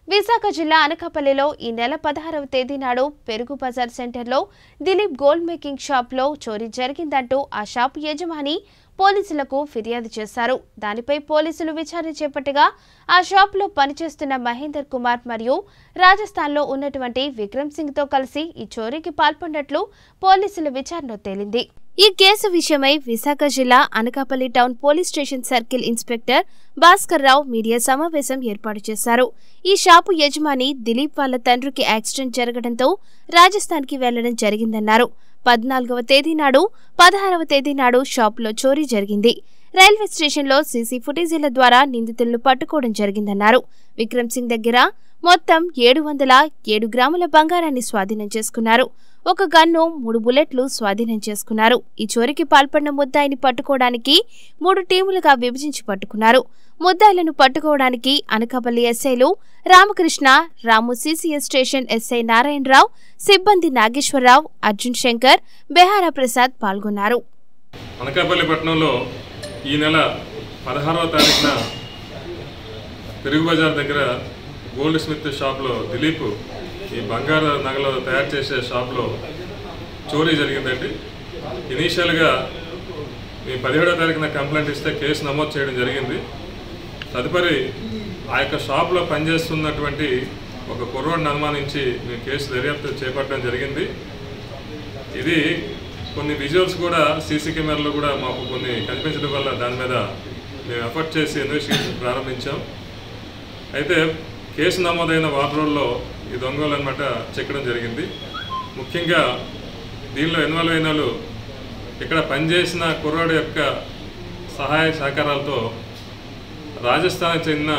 విశాఖ జిల్లా అనకాపల్లిలో ఈ నెల పదహారవ తేదీ నాడు పెరుగు బజార్ సెంటర్లో దిలీప్ గోల్డ్ మేకింగ్ షాప్లో చోరీ జరిగిందంటూ ఆ షాపు యజమాని పోలీసులకు ఫిర్యాదు చేశారు దానిపై పోలీసులు విచారణ చేపట్టగా ఆ షాపులో పనిచేస్తున్న మహేందర్ కుమార్ మరియు రాజస్థాన్లో ఉన్నటువంటి విక్రమ్ సింగ్ తో కలిసి ఈ చోరీకి పాల్పడినట్లు పోలీసుల విచారణలో తేలింది ఈ కేసు విషయమై విశాఖ జిల్లా Anakapalli town police station circle inspector Bhaskar Rao media సమావేశం ఏర్పాటు చేశారు ఈ షాపు యజమాని దిలీప్ వాళ్ళ తండ్రికి యాక్సిడెంట్ జరగడంతో రాజస్థాన్కి వెళ్లడం జరిగిందన్నారు పద్నాలుగవ తేదీ నాడు పదహారవ తేదీ నాడు షాపులో చోరీ జరిగింది రైల్వే స్టేషన్లో సీసీ ఫుటేజీల ద్వారా నిందితులను పట్టుకోవడం జరిగిందన్నారు విక్రమ్ సింగ్ దగ్గర మొత్తం ఏడు వందల ఏడు గ్రాముల బంగారాన్ని స్వాధీనం చేసుకున్నారు ఒక గన్ను మూడు బుల్లెట్లు స్వాధీనం చేసుకున్నారు ఈ చోరీకి పాల్పడిన ముద్దాయిని పట్టుకోవడానికి మూడు టీములుగా విభజించి పట్టుకున్నారు ముద్దాయిలను పట్టుకోవడానికి అనకాపల్లి ఎస్ఐలు Ramakrishna Ramu CCS station SI Narayanarao సిబ్బంది నాగేశ్వరరావు అర్జున్ శంకర్ బెహారా ప్రసాద్ పాల్గొన్నారు అనకాపల్లి పట్టణంలో ఈ నెల పదహారవ తారీఖున పెరుగు బజార్ దగ్గర గోల్డ్ స్మిత్ షాప్లో దిలీప్ ఈ బంగారు నగలు తయారు చేసే షాప్లో చోరీ జరిగిందండి ఇనీషియల్గా ఈ పదిహేడవ తారీఖున కంప్లైంట్ ఇస్తే కేసు నమోదు చేయడం జరిగింది తదుపరి ఆ యొక్క షాప్లో పనిచేస్తున్నటువంటి ఒక కుర్రోడిని అనుమానించి మేము కేసు దర్యాప్తు చేపట్టడం జరిగింది ఇది కొన్ని విజువల్స్ కూడా సీసీ కెమెరాలో కూడా మాకు కొన్ని కనిపించడం వల్ల దాని మీద మేము ఎఫర్ట్ చేసి ఇన్వెస్టిగేషన్ ప్రారంభించాం అయితే కేసు నమోదైన వారం రోజుల్లో ఈ దొంగలు అనమాట చెక్కడం జరిగింది ముఖ్యంగా దీనిలో ఇన్వాల్వ్ అయిన వాళ్ళు ఇక్కడ పనిచేసిన కుర్రాడు యొక్క సహాయ సహకారాలతో రాజస్థాన్కి చెందిన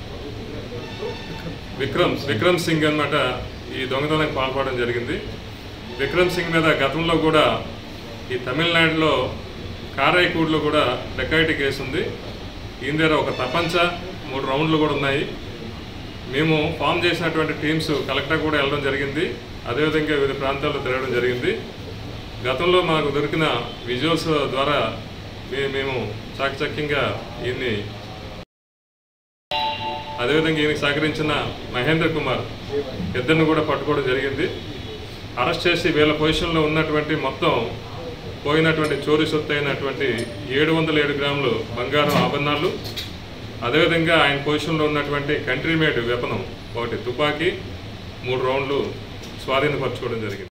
విక్రమ్ విక్రమ్ సింగ్ అన్నమాట ఈ దొంగతనానికి పాల్పడడం జరిగింది విక్రమ్ సింగ్ మీద గతంలో కూడా ఈ తమిళనాడులో కారాయికూడులో కూడా డెకాయిటీ కేసు ఉంది ఈయన దగ్గర ఒక ప్రపంచ మూడు రౌండ్లు కూడా ఉన్నాయి మేము ఫామ్ చేసినటువంటి టీమ్స్ కలెక్టర్ కూడా వెళ్ళడం జరిగింది అదేవిధంగా వివిధ ప్రాంతాల్లో తిరగడం జరిగింది గతంలో మాకు దొరికిన విజువల్స్ ద్వారా మే- మేము చాకచక్యంగా ఈయన్ని అదేవిధంగా ఈయనకి సహకరించిన మహేంద్ర కుమార్ ఇద్దరిని కూడా పట్టుకోవడం జరిగింది అరెస్ట్ చేసి వీళ్ళ పొజిషన్లో ఉన్నటువంటి మొత్తం పోయినటువంటి చోరీ సొత్తు అయినటువంటి ఏడు వందల ఏడు గ్రాములు బంగారం ఆభరణాలు అదేవిధంగా ఆయన పొజిషన్లో ఉన్నటువంటి కంట్రీ మేడ్ వెపనం ఒకటి తుపాకీ మూడు రౌండ్లు స్వాధీనపరచుకోవడం జరిగింది